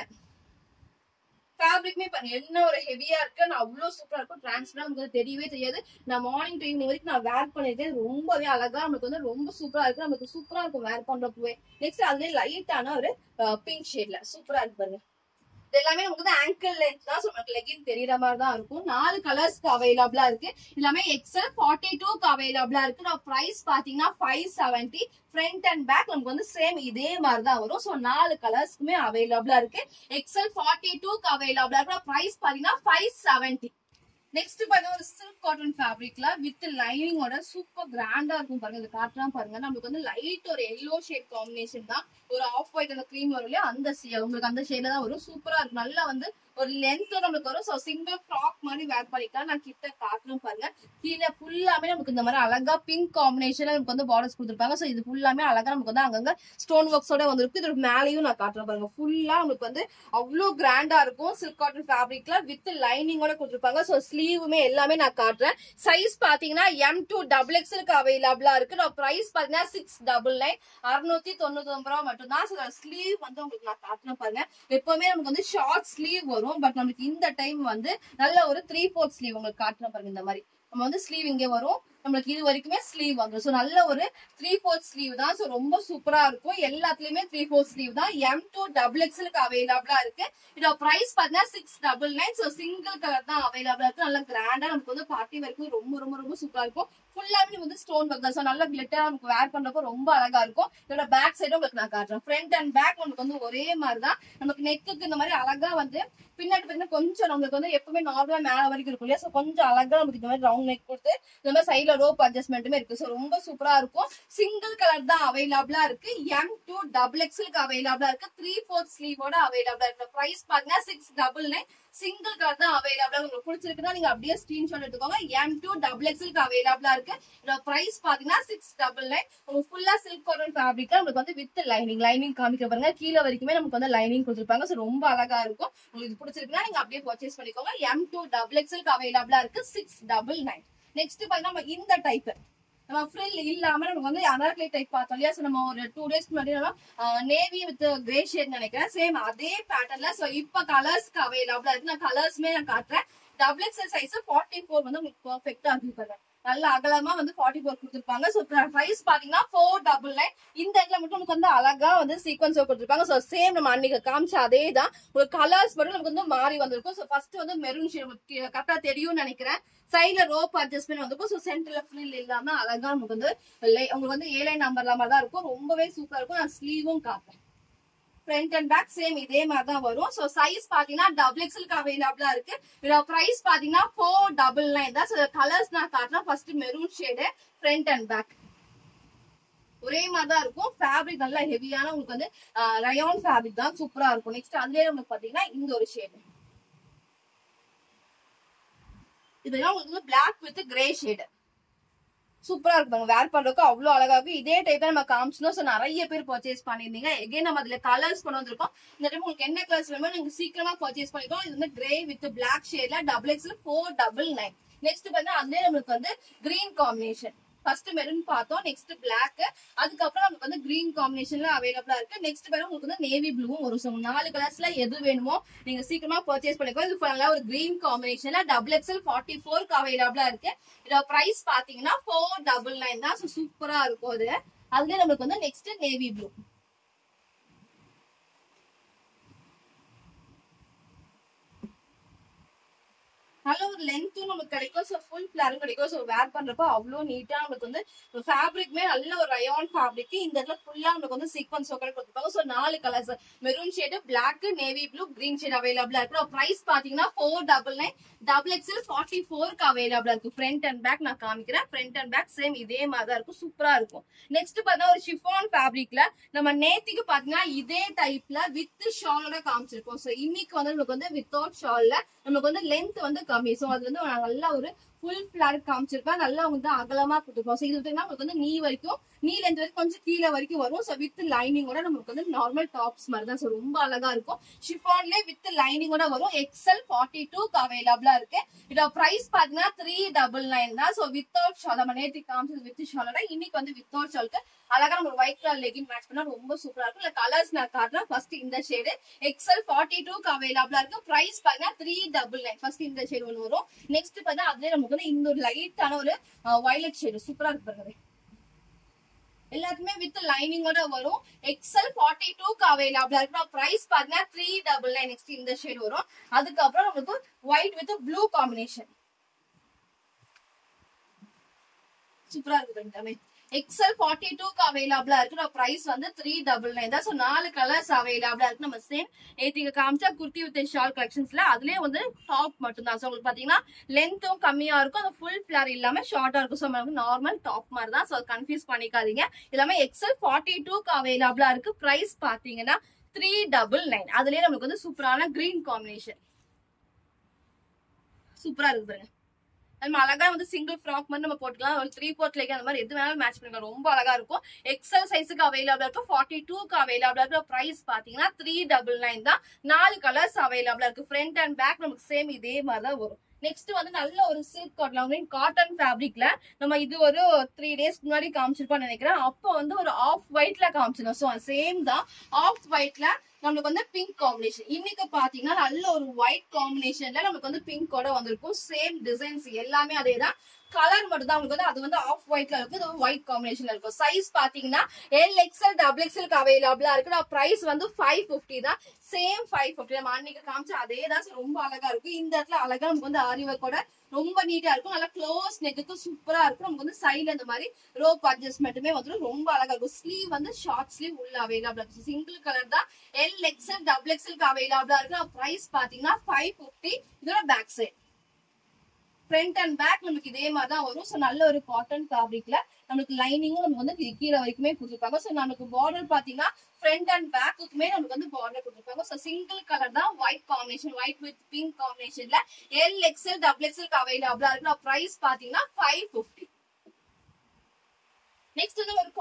ஃபேப்ரிக்மே பாருங்க என்ன ஒரு ஹெவியா இருக்கு நான் அவ்வளவு சூப்பரா இருக்கும் டிரான்ஸ்பரா நமக்கு தெரியவே தெரியாது நான் மார்னிங் டு ஈவினிங் வரைக்கும் நான் வேர் பண்ணிருக்கேன் ரொம்பவே அழகா நமக்கு வந்து ரொம்ப சூப்பரா இருக்கு நமக்கு சூப்பரா இருக்கும் வேர் பண்றப்பவே நெக்ஸ்ட் அதுலயே லைட்டான ஒரு பிங்க் ஷேட்ல சூப்பரா இருக்கு பாருங்க இது எல்லாமே நமக்கு வந்து ஆங்கிள் லென்த் தான் ஸோ நமக்கு லெகின் தெரியற மாதிரி தான் இருக்கும் நாலு கலர்ஸ்க்கு அவைலபிளா இருக்கு எல்லாமே எக்ஸல் ஃபார்ட்டி டூக்கு அவைலபிளா இருக்கு நான் ப்ரைஸ் பாத்தீங்கன்னா five seventy front and back நமக்கு வந்து சேம் இதே மாதிரி தான் வரும் ஸோ நாலு கலர்ஸ்க்குமே அவைலபிளா இருக்கு எக்ஸல் ஃபார்ட்டி டூக்கு அவைலபிளா இருக்கு ப்ரைஸ் பாத்தீங்கன்னா ஃபைவ் செவன்டி நெக்ஸ்ட் பாருங்க ஒரு சில்க் காட்டன் ஃபேப்ரிக்ல வித் லைனிங்கோட சூப்பர் கிராண்டா இருக்கும் பாருங்க இது காட்டுறான் பாருங்க நமக்கு வந்து லைட் ஒரு எல்லோ ஷேட் காம்பினேஷன் தான் ஒரு ஆஃப் ஒயிட் அந்த க்ரீம் வரும் இல்லையா அந்த shade- உங்களுக்கு அந்த ஷேட்ல தான் வரும் சூப்பரா இருக்கும் நல்லா வந்து ஒரு லென்த் நம்மளுக்கு வரும் ஸோ சிங்கிள் ஃப்ராக் மாதிரி வேர் பண்ணிக்கலாம் நான் கிட்ட காட்டணும் பாருங்க கீழே ஃபுல்லாமே நமக்கு இந்த மாதிரி அழகா பிங்க் காம்பினேஷன்ல நமக்கு வந்து பார்டர்ஸ் கொடுத்துருப்பாங்க ஸோ இது ஃபுல்லாமே அழகா நமக்கு வந்து அங்கங்க ஸ்டோன் ஒர்க்ஸோட வந்திருக்கு இதோட மேலேயும் நான் காட்டுறேன் பாருங்க ஃபுல்லா நமக்கு வந்து அவ்வளோ கிராண்டா இருக்கும் சில்க் காட்டன் ஃபேப்ரிக்ல வித் லைனிங்கோட கொடுத்துருப்பாங்க ஸோ ஸ்லீவுமே எல்லாமே நான் காட்டுறேன் சைஸ் பாத்தீங்கன்னா எம் டூ டபுள் எக்ஸலுக்கு அவைலபிளா இருக்கு நான் பிரைஸ் பாத்தீங்கன்னா சிக்ஸ் டபுள் நைன் அறுநூத்தி தொண்ணூத்தி ஒன்பது ரூபா மட்டும் தான் ஸ்லீவ் வந்து உங்களுக்கு நான் காட்டுறேன் பாருங்க எப்பவுமே நமக்கு வந்து ஷார்ட் ஸ்லீவ் வரும் பட் நமக்கு இந்த டைம் வந்து நல்ல ஒரு த்ரீ ஃபோர்த் ஸ்லீவ் உங்களுக்கு காட்டுறேன் பாருங்க இந்த மாதிரி நம்ம வந்து ஸ்லீவ் இங்கே வரும் நம்மளுக்கு இது வரைக்குமே ஸ்லீவ் வந்துடும் ஸோ நல்ல ஒரு த்ரீ ஃபோர்த் ஸ்லீவ் தான் ஸோ ரொம்ப சூப்பரா இருக்கும் எல்லாத்துலயுமே த்ரீ ஃபோர்த் ஸ்லீவ் தான் எம் டூ டபுள் எக்ஸ்எலுக்கு அவைலபிளா இருக்கு இதோட பிரைஸ் பார்த்தீங்கன்னா six double nine so single colour தான் அவைலபிளா இருக்கு நல்லா கிராண்டா நமக்கு வந்து பார்ட்டி வரைக்கும் ரொம்ப ரொம்ப ரொம்ப சூப்பரா இருக்கும் ஃபுல்லாவே வந்து ஸ்டோன் ஒர்க் தான் ஸோ நல்ல கிளிட்டரா நமக்கு வேர் பண்றப்போ ரொம்ப அழகா இருக்கும் இதோட பேக் சைடும் உங்களுக்கு நான் காட்டுறேன் ஃப்ரண்ட் அண்ட் பேக் நமக்கு வந்து ஒரே மாதிரி தான் நமக்கு நெக்குக்கு இந்த மாதிரி அழகா வந்து பின்னாடி பார்த்தீங்கன்னா கொஞ்சம் நம்மளுக்கு வந்து எப்பவுமே நார்மலா மேல வரைக்கும் இருக்கும் இல்லையா ஸோ கொஞ்சம் அழகா நமக்கு இந்த மாதிரி ரவுண்ட் நெக் கொடுத்து இந்த மாதிரி சைட்ல ரோப் அட்ஜஸ்ட்மெண்ட்டுமே இருக்கு ஸோ ரொம்ப சூப்பரா இருக்கும் சிங்கிள் கலர் தான் அவைலபிளா இருக்கு எம் டூ டபுள் எக்ஸ்எலுக்கு அவைலபிளா இருக்கு த்ரீ ஃபோர்த் ஸ்லீவோட அவைலபிளா இருக்கு பிரைஸ் பாத்தீங்கன்னா six double nine single colour தான் அவைலபிளா உங்களுக்கு பிடிச்சிருக்குன்னா நீங்க அப்படியே ஸ்கிரீன்ஷாட் எடுத்துக்கோங்க எம் டூ டபுள் எக்ஸ்எலுக்கு அவைலபிளா இருக்கு இதோட பிரைஸ் பாத்தீங்கன்னா சிக்ஸ் டபுள் நைன் உங்களுக்கு ஃபுல்லா சில்க் காட்டன் ஃபேப்ரிக்கா உங்களுக்கு வந்து வித் லைனிங் லைனிங் காமிக்க பாருங்க கீழே வரைக்குமே நமக்கு வந்து லைனிங் கொடுத்துருப்பாங்க ஸோ ரொம்ப அழகா இருக்கும் உங்களுக்கு பிடிச்சிருக்குன்னா நீங்க அப்படியே பர்ச்சேஸ் பண்ணிக்கோங்க எம் டூ டபுள் எக்ஸ்எலுக்கு அவைலபிளா இருக்கு சிக்ஸ் டபுள் நைன் நெக்ஸ்ட் பாத்தீங்கன்னா நம்ம இந்த டைப் நம்ம ஃப்ரில் இல்லாம நமக்கு வந்து அனார்கலி டைப் பார்த்தோம் இல்லையா So, நம்ம ஒரு டூ டேஸ் முன்னாடி நேவி வித் கிரே ஷேட் நினைக்கிறேன் சேம் அதே பேட்டர்ன்ல சோ இப்ப கலர்ஸ்க்கு அவைலபிளா இருக்கு நான் கலர்ஸ்மே நான் காட்டுறேன் double XL size forty four வந்து உங்களுக்கு பர்ஃபெக்டா இருக்கு பாருங்க நல்ல அகலமா வந்து ஃபார்ட்டி ஃபோர் கொடுத்துருப்பாங்க ஸோ ப்ரைஸ் பாத்தீங்கன்னா ஃபோர் டபுள் நைன் இந்த இடத்துல மட்டும் நமக்கு வந்து அழகா வந்து சீக்வன்ஸ் கொடுத்துருப்பாங்க ஸோ சேம் நம்ம அன்னைக்கு காமிச்ச அதே தான் ஒரு கலர்ஸ் மட்டும் நமக்கு வந்து மாறி வந்திருக்கும் ஸோ ஃபர்ஸ்ட் வந்து மெரூன் ஷேட் கரெக்டா தெரியும்னு நினைக்கிறேன் சைட்ல ரோப் அட்ஜஸ்ட்மெண்ட் வந்திருக்கும் ஸோ சென்டர்ல ஃபில் இல்லாம அழகா நமக்கு வந்து லை- உங்களுக்கு வந்து ஏழை நம்பர் மாதிரி தான் இருக்கும் ரொம்பவே சூப்பரா இருக்கும் நான் ஸ்லீவும் காட்டுறேன் ஃப்ரண்ட் அண்ட் பேக் சேம் இதே மாதிரி தான் வரும் ஸோ சைஸ் பாத்தீங்கன்னா டபுள் எக்ஸலுக்கு அவைலபிளா இருக்கு இதோட பிரைஸ் பாத்தீங்கன்னா ஃபோர் டபுள் நைன் தான் ஸோ கலர்ஸ் நான் காட்டுறேன் first maroon shade front and back ஒரே மாதிரி தான் இருக்கும் ஃபேப்ரிக் நல்லா ஹெவியான உங்களுக்கு வந்து ரயான் ஃபேப்ரிக் தான் சூப்பரா இருக்கும் நெக்ஸ்ட் அதுலயே உங்களுக்கு பாத்தீங்கன்னா இந்த ஒரு ஷேடு இதுதான் உங்களுக்கு வந்து பிளாக் வித் கிரே ஷேடு சூப்பரா இருக்கும் வேர் பண்றதுக்கு அவ்வளவு அழகா இருக்கும் இதே டைப் தான் நம்ம காமிச்சோம் ஸோ நிறைய பேர் பர்ச்சேஸ் பண்ணிருந்தீங்க எகைன் நம்ம அதுல கலர்ஸ் கொண்டு வந்திருக்கோம் இந்த டைம் உங்களுக்கு என்ன கலர்ஸ் வேணுமோ நீங்க சீக்கிரமா பர்ச்சேஸ் பண்ணிக்கோ இது வந்து கிரே வித் பிளாக் ஷேட்ல டபுள் எக்ஸ்ல ஃபோர் டபுள் நைன் நெக்ஸ்ட் பாத்தீங்கன்னா அதுலயே நம்மளுக்கு வந்து கிரீன் காம்பினேஷன் ஃபர்ஸ்ட் மெரூன் பார்த்தோம் நெக்ஸ்ட் பிளாக் அதுக்கப்புறம் நமக்கு வந்து கிரீன் காம்பினேஷன்ல அவைலபிளா இருக்கு நெக்ஸ்ட் பேரும் உங்களுக்கு வந்து நேவி ப்ளூவும் வரும் ஸோ நாலு கலர்ஸ்ல எது வேணுமோ நீங்க சீக்கிரமா பர்ச்சேஸ் பண்ணிக்கோ இது நல்லா ஒரு கிரீன் காம்பினேஷன்ல டபுள் எக்ஸ்எல் ஃபார்ட்டி ஃபோருக்கு அவைலபிளா இருக்கு இதோட பிரைஸ் பாத்தீங்கன்னா ஃபோர் டபுள் நைன் தான் ஸோ சூப்பரா இருக்கும் அது அதுலயே நம்மளுக்கு வந்து நெக்ஸ்ட் நேவி ப்ளூ நல்ல ஒரு லென்த்தும் நமக்கு கிடைக்கும் ஸோ ஃபுல் ஃபிளாரும் கிடைக்கும் ஸோ வேர் பண்றப்போ அவ்வளோ நீட்டா நமக்கு வந்து ஃபேப்ரிக்மே நல்ல ஒரு ரயான் ஃபேப்ரிக் இந்த இடத்துல ஃபுல்லா நமக்கு வந்து சீக்வன்ஸ் ஒர்க் கொடுத்துருப்பாங்க ஸோ நாலு colours maroon shade black navy blue green shade அவைலபிளா இருக்கு பிரைஸ் பாத்தீங்கன்னா four double nine double XL forty ஃபோருக்கு அவைலபிளா இருக்கு ஃப்ரண்ட் அண்ட் பேக் நான் காமிக்கிறேன் ஃப்ரண்ட் அண்ட் பேக் சேம் இதே மாதிரி தான் இருக்கும் சூப்பரா இருக்கும் நெக்ஸ்ட் பார்த்தா ஒரு ஷிஃபான் ஃபேப்ரிக்ல நம்ம நேத்திக்கு பாத்தீங்கன்னா இதே டைப்ல வித் ஷாலோட காமிச்சிருக்கோம் ஸோ இன்னைக்கு வந்து நமக்கு வந்து வித்தவுட் ஷால்ல நமக்கு வந்து லென்த் வந்து கம்மி ஸோ அது வந்து நான் நல்லா ஒரு ஃபுல் ஃபிளார் காமிச்சிருப்பேன் நல்லா வந்து அகலமா கொடுத்துருப்போம் ஸோ இது பார்த்தீங்கன்னா உங்களுக்கு வந்து நீ வரைக்கும் நீ லென்த் வரைக்கும் கொஞ்சம் கீழே வரைக்கும் வரும் ஸோ வித் லைனிங்கோட நமக்கு வந்து நார்மல் டாப்ஸ் மாதிரி தான் ஸோ ரொம்ப அழகா இருக்கும் ஷிஃபான்லேயே வித் லைனிங்கோட வரும் எக்ஸ்எல் ஃபார்ட்டி டூக்கு அவைலபிளா இருக்கு இதோட பிரைஸ் பாத்தீங்கன்னா த்ரீ டபுள் நைன் தான் ஸோ வித்தவுட் ஷால் நம்ம நேற்று காமிச்சது வித் ஷாலோட இன்னைக்கு வந்து வித்தவுட் ஷாலுக்கு அழகா நம்ம ஒயிட் கலர் லெகின் மேட்ச் பண்ணா ரொம்ப சூப்பரா இருக்கும் இல்ல கலர்ஸ் நான் காட்டுறேன் ஃபர்ஸ்ட் இந்த ஷேடு எக்ஸ்எல் ஃபார்ட்டி டூக்கு அவைலபிளா இருக்கு பிரைஸ் பாத்தீங்கன்னா த்ரீ டபுள் நைன் ஃபர்ஸ்ட் இந்த ஷேடு ஒன்று வரும் நெக்ஸ்ட் பார்த்தா அதுலயே நமக்கு வந்து இந்த ஒரு லைட்டான ஒரு வயலட் ஷேடு சூப்பரா இருக்கு பாருங்க எல்லாத்துமே வித் லைனிங்கோட வரும் எக்ஸ்எல் ஃபார்ட்டி டூக்கு அவைலபிளா இருக்கு பிரைஸ் பாத்தீங்கன்னா த்ரீ டபுள் நைன் நெக்ஸ்ட் இந்த ஷேட் வரும் அதுக்கப்புறம் நமக்கு ஒயிட் வித் ப்ளூ காம்பினேஷன் சூப்பரா இருக்கு எல்லாமே எக்ஸ்எல் ஃபார்ட்டி டூக்கு அவைலபிளா இருக்கு பிரைஸ் வந்து த்ரீ டபுள் நைன் தான் ஸோ நாலு கலர்ஸ் அவைலபிளா இருக்கு நம்ம சேம் நேத்திங்க காமிச்சா குர்த்தி வித் ஷால் கலெக்ஷன்ஸ்ல அதுலயே வந்து டாப் மட்டும் தான் ஸோ உங்களுக்கு பாத்தீங்கன்னா லென்த்தும் கம்மியா இருக்கும் அந்த ஃபுல் ஃபிளார் இல்லாம ஷார்ட்டா இருக்கும் ஸோ நமக்கு நார்மல் டாப் மாதிரி தான் ஸோ கன்ஃபியூஸ் பண்ணிக்காதீங்க எல்லாமே எக்ஸ்எல் ஃபார்ட்டி டூக்கு அவைலபிளா இருக்கு பிரைஸ் பாத்தீங்கன்னா த்ரீ டபுள் நைன் அதுலயே நமக்கு வந்து சூப்பரான கிரீன் காம்பினேஷன் சூப்பரா இருக்கு பாருங்க நம்ம அழகா வந்து சிங்கிள் ஃப்ராக் மாதிரி நம்ம போட்டுக்கலாம் ஒரு த்ரீ ஃபோர்த் leg அந்த மாதிரி எது வேணாலும் மேட்ச் பண்ணிக்கலாம் ரொம்ப அழகா இருக்கும் எக்ஸல் சைஸுக்கு அவைலபிளா இருக்கும் ஃபார்ட்டி டூக்கு அவைலபிளா இருக்கு பிரைஸ் பாத்தீங்கன்னா த்ரீ டபுள் நைன் தான் நாலு கலர்ஸ் அவைலபிளா இருக்கு ஃப்ரண்ட் அண்ட் பேக் நமக்கு சேம் இதே மாதிரி தான் வரும் நெக்ஸ்ட் வந்து நல்ல ஒரு சில்க் காட்டன் காட்டன் ஃபேப்ரிக்ல நம்ம இது ஒரு த்ரீ டேஸ் முன்னாடி காமிச்சிருப்போம்னு நினைக்கிறேன் அப்போ வந்து ஒரு ஆஃப் ஒயிட்ல காமிச்சிருந்தோம் ஸோ சேம் தான் ஆஃப் ஒயிட்ல நம்மளுக்கு வந்து பிங்க் காம்பினேஷன் இன்னைக்கு பாத்தீங்கன்னா நல்ல ஒரு ஒயிட் காம்பினேஷன்ல நமக்கு வந்து பிங்கோட வந்திருக்கும் சேம் டிசைன்ஸ் எல்லாமே அதே தான் கலர் மட்டும் தான் உங்களுக்கு வந்து அது வந்து ஆஃப் ஒயிட்ல இருக்கு இது ஒயிட் காம்பினேஷன்ல இருக்கும் சைஸ் பாத்தீங்கன்னா எல் எக்ஸ்எல் டபுள் எக்ஸ்எல்க்கு அவைலபிளா இருக்கு நான் பிரைஸ் வந்து ஃபைவ் ஃபிஃப்டி தான் சேம் ஃபைவ் ஃபிஃப்டி நம்ம அன்னைக்கு காமிச்ச அதே தான் ரொம்ப அழகா இருக்கும் இந்த இடத்துல அழகா நமக்கு வந்து ஆரிவர்க்கோட ரொம்ப நீட்டா இருக்கும் நல்லா க்ளோஸ் நெக்குக்கு சூப்பரா இருக்கும் நமக்கு வந்து சைடுல இந்த மாதிரி ரோப் அட்ஜஸ்ட்மெண்ட்டுமே வந்துடும் ரொம்ப அழகா இருக்கும் ஸ்லீவ் வந்து ஷார்ட் ஸ்லீவ் உள்ள அவைலபிளா இருக்கு சிங்கிள் கலர் தான் எல் எக்ஸ்எல் டபுள் எக்ஸ்எல்க்கு அவைலபிளா இருக்கு பிரைஸ் பாத்தீங்கன்னா ஃபைவ் ஃபிஃப்டி இதோட back side front and back நமக்கு இதே மாதிரி தான் வரும் ஸோ நல்ல ஒரு காட்டன் ஃபேப்ரிக்ல நமக்கு லைனிங்கும் நமக்கு வந்து கீழே வரைக்குமே கொடுத்துருப்பாங்க ஸோ நமக்கு பார்டர் பாத்தீங்கன்னா ஃப்ரண்ட் அண்ட் பேக்குக்குமே நமக்கு வந்து பார்டர் கொடுத்துருப்பாங்க ஸோ சிங்கிள் கலர் தான் white combination white with pink காம்பினேஷன்ல எல் எக்ஸ்எல் டபுள் எக்ஸ்எல் அவைலபிளா இருக்கு ப்ரைஸ் பாத்தீங்கன்னா ஃபைவ் ஃபிஃப்டி நெக்ஸ்ட் வந்து ஒரு காலர்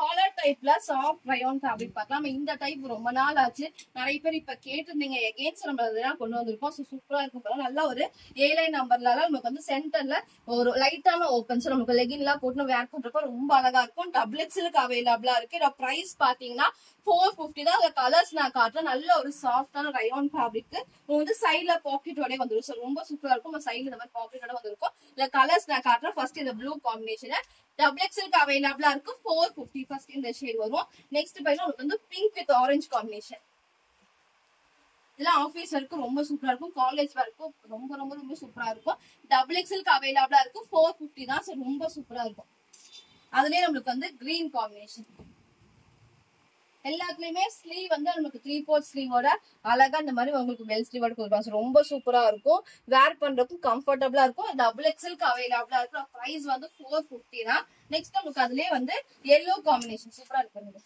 டைப்ல சாஃப்ட் ரயோன் ஃபேப்ரிக் பார்க்கலாம் நம்ம இந்த டைப் ரொம்ப நாள் ஆச்சு நிறைய பேர் இப்ப கேட்டிருந்தீங்க எகெயின்ஸ்ட் நம்ம அதெல்லாம் கொண்டு வந்திருக்கோம் ஸோ சூப்பரா இருக்கும் பாருங்க நல்ல ஒரு ஏழை நம்பர்ல நமக்கு வந்து சென்டர்ல ஒரு லைட்டான ஓப்பன்ஸ் நமக்கு லெகின் எல்லாம் போட்டு வேர் பண்றப்ப ரொம்ப அழகா இருக்கும் டபுள் எக்ஸலுக்கு அவைலபிளா இருக்கு இதோட பிரைஸ் பாத்தீங்கன்னா ஃபோர் ஃபிஃப்டி தான் அதுல கலர்ஸ் நான் காட்டுறேன் நல்ல ஒரு சாஃப்டான ரயோன் ஃபேப்ரிக் வந்து சைட்ல பாக்கெட்டோட வந்துடும் ஸோ ரொம்ப சூப்பரா இருக்கும் நம்ம சைட்ல இந்த மாதிரி பாக்கெட்டோட வந்திருக்கும் இல்ல கலர்ஸ் நான் காட்டுறேன் ஃபர்ஸ்ட் இந்த ப்ளூ காம்பினேஷன் டபுள் எக்ஸலுக்கு அவைலபிளா இருக்கு ஃபோர் ஃபிஃப்டி ஃபர்ஸ்ட் இந்த ஷேட் வரும் நெக்ஸ்ட் பாத்தீங்கன்னா உங்களுக்கு வந்து பிங்க் வித் ஆரஞ்சு காம்பினேஷன் இதெல்லாம் ஆஃபீஸ் வரைக்கும் ரொம்ப சூப்பரா இருக்கும் காலேஜ் வரைக்கும் ரொம்ப ரொம்ப ரொம்ப சூப்பரா இருக்கும் டபுள் எக்ஸலுக்கு அவைலபிளா இருக்கும் ஃபோர் ஃபிஃப்டி தான் ஸோ ரொம்ப சூப்பரா இருக்கும் அதுலயே நம்மளுக்கு வந்து கிரீன் காம்பினேஷன் எல்லாத்துலயுமே ஸ்லீவ் வந்து நமக்கு த்ரீ ஃபோர்த் ஸ்லீவோட அழகா இந்த மாதிரி உங்களுக்கு வெல் ஸ்லீவோட கொடுப்பாங்க ரொம்ப சூப்பரா இருக்கும் வேர் பண்றதுக்கும் கம்ஃபர்டபுளா இருக்கும் டபுள் எக்ஸலுக்கு அவைலபிளா இருக்கும் பிரைஸ் வந்து ஃபோர் ஃபிஃப்டி தான் நெக்ஸ்ட் நமக்கு அதுலயே வந்து எல்லோ காம்பினேஷன் சூப்பரா இருக்கு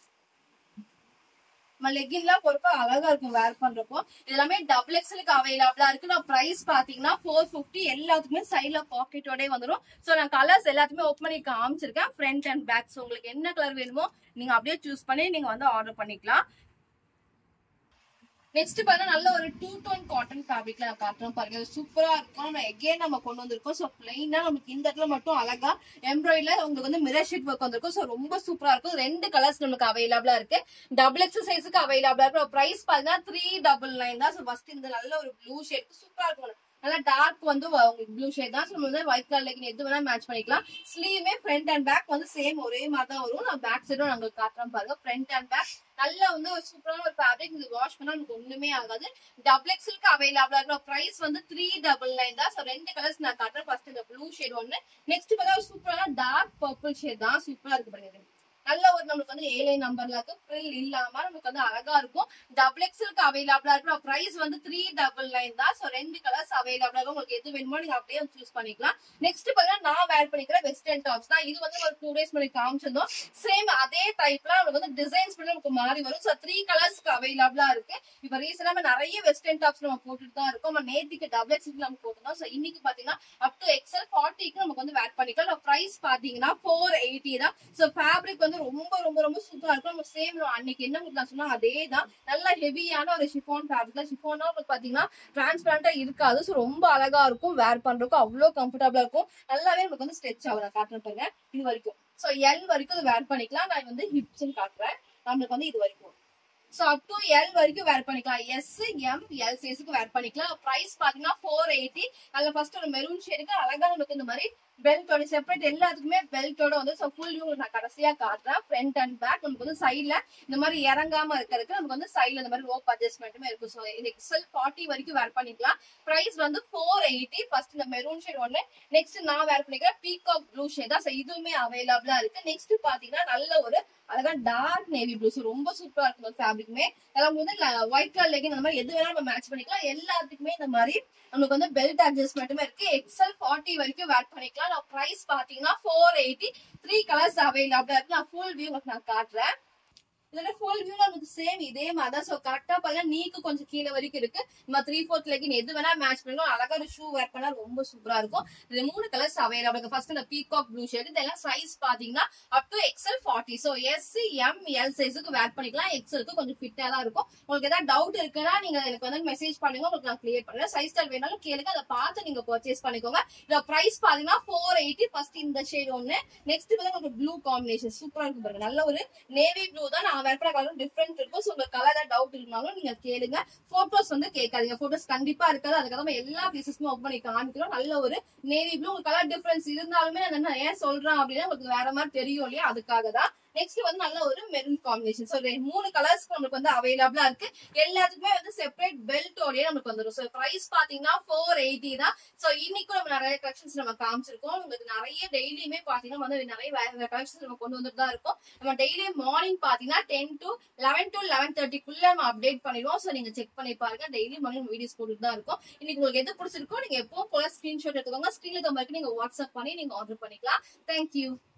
நம்ம லெகின்லாம் பொறுப்பா அழகா இருக்கும் வேர் பண்றப்போ எல்லாமே டபுள் எக்ஸலுக்கு அவைலபிளா இருக்கு நான் பிரைஸ் பாத்தீங்கன்னா ஃபோர் ஃபிஃப்டி எல்லாத்துக்குமே சைட்ல பாக்கெட்டோட வந்துடும் சோ நான் கலர்ஸ் எல்லாத்துமே ஓப்பன் பண்ணி காமிச்சிருக்கேன் ஃப்ரண்ட் அண்ட் பேக் ஸோ உங்களுக்கு என்ன கலர் வேணுமோ நீங்க அப்படியே சூஸ் பண்ணி நீங்க வந்து ஆர்டர் பண்ணிக்கலாம் நெக்ஸ்ட் பாருங்க நல்ல ஒரு டூ டோன் காட்டன் ஃபேப்ரிக்ல நான் காட்டுறோம் பாருங்க சூப்பரா இருக்கும் நம்ம எகேன் நம்ம கொண்டு வந்திருக்கோம் ஸோ பிளைனா நமக்கு இந்த இடத்துல மட்டும் அழகா எம்ப்ராய்டர்ல உங்களுக்கு வந்து மிரர் ஷீட் ஒர்க் வந்திருக்கும் ஸோ ரொம்ப சூப்பரா இருக்கும் ரெண்டு கலர்ஸ் நமக்கு அவைலபிளா இருக்கு டபுள் எக்ஸ் சைஸுக்கு அவைலபிளா இருக்கு பிரைஸ் பாத்தீங்கன்னா த்ரீ டபுள் நைன் தான் ஸோ ஃபர்ஸ்ட் இந்த நல்ல ஒரு ப்ளூ ஷேட் சூப்பரா இருக்கும் நல்லா டார்க் வந்து உங்களுக்கு ப்ளூ ஷேட் தான் நம்ம வந்து ஒயிட் கலர் லெகின் எது வேணா மேட்ச் பண்ணிக்கலாம் ஸ்லீவுமே ஃப்ரண்ட் அண்ட் பேக் வந்து சேம் ஒரே மாதிரி தான் வரும் நான் பேக் சைடும் நாங்கள் காட்டுறோம் பாருங்க ஃப்ரண்ட் அண்ட் பேக் நல்லா வந்து ஒரு சூப்பரான ஒரு ஃபேப்ரிக் இது வாஷ் பண்ணா நமக்கு ஒண்ணுமே ஆகாது டபுள் எக்ஸலுக்கு அவைலபிளா இருக்கிற பிரைஸ் வந்து த்ரீ டபுள் நைன் தான் ஸோ ரெண்டு கலர்ஸ் நான் காட்டுறேன் ஃபர்ஸ்ட் இந்த ப்ளூ ஷேட் ஒன்று நெக்ஸ்ட் பார்த்தா ஒரு சூப்பரான டார்க் பர்பிள் ஷேட் தான் சூப்பரா இருக்கு பாருங்க நல்ல ஒரு நம்மளுக்கு வந்து ஏழை நம்பர்ல இருக்கு ஃப்ரில் இல்லாம நமக்கு வந்து அழகா இருக்கும் டபுள் எக்ஸலுக்கு அவைலபிளா இருக்கும் பிரைஸ் வந்து த்ரீ டபுள் நைன் தான் ஸோ ரெண்டு கலர்ஸ் அவைலபிளா இருக்கும் உங்களுக்கு எது வேணுமோ நீங்க அப்படியே சூஸ் பண்ணிக்கலாம் நெக்ஸ்ட் பாத்தீங்கன்னா நான் வேர் பண்ணிக்கிற வெஸ்டர்ன் டாப்ஸ் தான் இது வந்து ஒரு டூ டேஸ் முன்னாடி காமிச்சிருந்தோம் சேம் அதே டைப்ல உங்களுக்கு வந்து டிசைன்ஸ் பண்ணி நமக்கு மாறி வரும் ஸோ த்ரீ கலர்ஸ்க்கு அவைலபிளா இருக்கு இப்ப ரீசெண்டா நிறைய வெஸ்டர்ன் டாப்ஸ் நம்ம போட்டுட்டு தான் இருக்கோம் நம்ம நேத்திக்கு டபுள் எக்ஸல் நம்ம போட்டுருந்தோம் ஸோ இன்னைக்கு பாத்தீங்கன்னா அப் டு எக்ஸல் ஃபார்ட்டிக்கு நமக்கு வந்து வேர் பண்ணிக்கலாம் பிரைஸ் பாத்தீங்கன்னா ஃபோர் எயிட்டி தான் ஸோ ஃபேப்ரிக் வந்து ரொம்ப ரொம்ப ரொம்ப சூப்பரா இருக்கும் நம்ம சேம் அன்னைக்கு என்ன கொடுக்கலாம் சொன்னா அதே தான் நல்ல ஹெவியான ஒரு ஷிஃபான் ஃபேப்ரிக் தான் ஷிஃபானா உங்களுக்கு பாத்தீங்கன்னா டிரான்ஸ்பரண்டா இருக்காது ஸோ ரொம்ப அழகா இருக்கும் வேர் பண்றதுக்கு அவ்வளோ கம்ஃபர்டபுளா இருக்கும் நல்லாவே நமக்கு வந்து ஸ்ட்ரெச் ஆகும் நான் காட்டுறேன் பாருங்க இது வரைக்கும் ஸோ எல் வரைக்கும் இது வேர் பண்ணிக்கலாம் நான் வந்து ஹிப்ஸ்ன்னு காட்டுறேன் நம்மளுக்கு வந்து இது வரைக்கும் சோ அப் டு எல் வரைக்கும் வேர் பண்ணிக்கலாம் எஸ் எம் எல் சைஸுக்கு வேர் பண்ணிக்கலாம் பிரைஸ் பாத்தீங்கன்னா ஃபோர் எயிட்டி அதுல ஃபர்ஸ்ட் ஒரு மெரூன் ஷேடுக்கு அழகா நமக்கு இந்த மாதிரி பெல்ட்டோட செப்பரேட் எல்லாத்துக்குமே பெல்ட்டோட வந்து ஸோ ஃபுல் வியூ நான் கடைசியா காட்டுறேன் ஃப்ரண்ட் அண்ட் பேக் நமக்கு வந்து சைட்ல இந்த மாதிரி இறங்காம இருக்கிறதுக்கு நமக்கு வந்து சைட்ல இந்த மாதிரி ரோப் அட்ஜஸ்ட்மெண்ட்டுமே இருக்கும் ஸோ இது எக்ஸல் ஃபார்ட்டி வரைக்கும் வேர் பண்ணிக்கலாம் பிரைஸ் வந்து ஃபோர் எயிட்டி ஃபர்ஸ்ட் இந்த மெரூன் ஷேட் ஒன்று நெக்ஸ்ட் நான் வேர் பண்ணிக்கிறேன் பீகாக் ப்ளூ ஷேட் தான் ஸோ இதுவுமே அவைலபிளா இருக்கு நெக்ஸ்ட் பாத்தீங்கன்னா நல்ல ஒரு அழகா டார்க் நேவி ப்ளூ ஸோ ரொம்ப சூப்பரா இருக்கும் அந்த ஃபேப்ரிக்குமே அதெல்லாம் வந்து ஒயிட் கலர் லெகின் அந்த மாதிரி எது வேணாலும் நம்ம மேட்ச் பண்ணிக்கலாம் எல்லாத்துக்குமே இந்த மாதிரி நமக்கு வந்து பெல்ட் அட்ஜஸ்ட்மெண்ட்டுமே இருக்கு எக்ஸல் ஃபார்ட்டி வரைக்கும் வேர் பண்ணிக்கலாம் நான் பிரைஸ் பாத்தீங்கன்னா ஃபோர் எயிட்டி த்ரீ கலர்ஸ் அவைலபிளா இருக்கு நான் ஃபுல் வியூ உங்களுக்கு நான் காட்டுறேன் இதோட ஃபுல் வியூ நமக்கு சேம் இதே மாதிரி தான் ஸோ கரெக்டா பாத்தீங்கன்னா நீக்கு கொஞ்சம் கீழே வரைக்கும் இருக்கு நம்ம த்ரீ ஃபோர்த் லெகின் எது வேணா மேட்ச் பண்ணிக்கலாம் அழகா ஒரு ஷூ வேர் பண்ணா ரொம்ப சூப்பரா இருக்கும் இது மூணு கலர்ஸ் அவைலபிள் இருக்கு ஃபர்ஸ்ட் இந்த பீகாக் ப்ளூ ஷேட் இதெல்லாம் சைஸ் பாத்தீங்கன்னா up to XL forty so S M L சைஸுக்கு வேர் பண்ணிக்கலாம் எக்ஸலுக்கு கொஞ்சம் ஃபிட்டா தான் இருக்கும் உங்களுக்கு ஏதாவது டவுட் இருக்குன்னா நீங்க எனக்கு வந்து மெசேஜ் பண்ணுங்க உங்களுக்கு நான் கிளியர் பண்றேன் சைஸ் ஸ்டைல் வேணாலும் கேளுங்க அதை பார்த்து நீங்க பர்ச்சேஸ் பண்ணிக்கோங்க இதோட பிரைஸ் பாத்தீங்கன்னா ஃபோர் எயிட்டி ஃபர்ஸ்ட் இந்த ஷேட் ஒன்னு நெக்ஸ்ட் வந்து உங்களுக்கு ப்ளூ காம்பினேஷன் சூப்பரா இருக்கும் பாருங்க நல்ல ஒரு நேவி ப்ளூ தான் நான் வேர் பண்ண கலரும் டிஃப்ரெண்ட் இருக்கும் ஸோ உங்களுக்கு கலர் ஏதாவது டவுட் இருந்தாலும் நீங்க கேளுங்க போட்டோஸ் வந்து கேட்காதீங்க போட்டோஸ் கண்டிப்பா இருக்காது அதுக்காக நம்ம எல்லா பீசஸுமே ஓப்பன் பண்ணி காமிக்கிறோம் நல்ல ஒரு நேவி ப்ளூ உங்களுக்கு கலர் டிஃபரன்ஸ் இருந்தாலுமே நான் என்ன ஏன் சொல்றேன் அப்படின்னா உங்களுக்கு வேற மாதிரி தெரியும் இல்லையா அதுக்காக தான் நெக்ஸ்ட் வந்து நல்ல ஒரு மெரூன் காம்பினேஷன் ஸோ மூணு கலர்ஸ் நமக்கு வந்து அவைலபிளா இருக்கு எல்லாத்துக்குமே வந்து செப்பரேட் பெல்ட்டோடய நமக்கு வந்துடும் ஸோ பிரைஸ் பாத்தீங்கன்னா ஃபோர் எயிட்டி தான் ஸோ இன்னைக்கும் நம்ம நிறைய கலெக்ஷன்ஸ் நம்ம காமிச்சிருக்கோம் உங்களுக்கு நிறைய டெய்லியுமே பாத்தீங்கன்னா வந்து நிறைய வேற கலெக்ஷன்ஸ் நம்ம கொண்டு வந்துட்டு தான் இருக்கோம் நம்ம டெய்லி மார்னிங் பாத்தீங்கன்னா ten to eleven to eleven தேர்ட்டிக்குள்ள நம்ம அப்டேட் பண்ணிடுவோம் ஸோ நீங்க செக் பண்ணி பாருங்க டெய்லி மார்னிங் வீடியோஸ் போட்டுட்டு தான் இருக்கும் இன்னைக்கு உங்களுக்கு எது பிடிச்சிருக்கோ நீங்க எப்போ போல ஸ்கிரீன்ஷாட் எடுத்துக்கோங்க ஸ்கிரீன்ல மாதிரி நீங்க வாட்ஸ்அப் பண்ணி நீங்க ஆர்டர் பண்ணிக்கலாம் தேங்க்யூ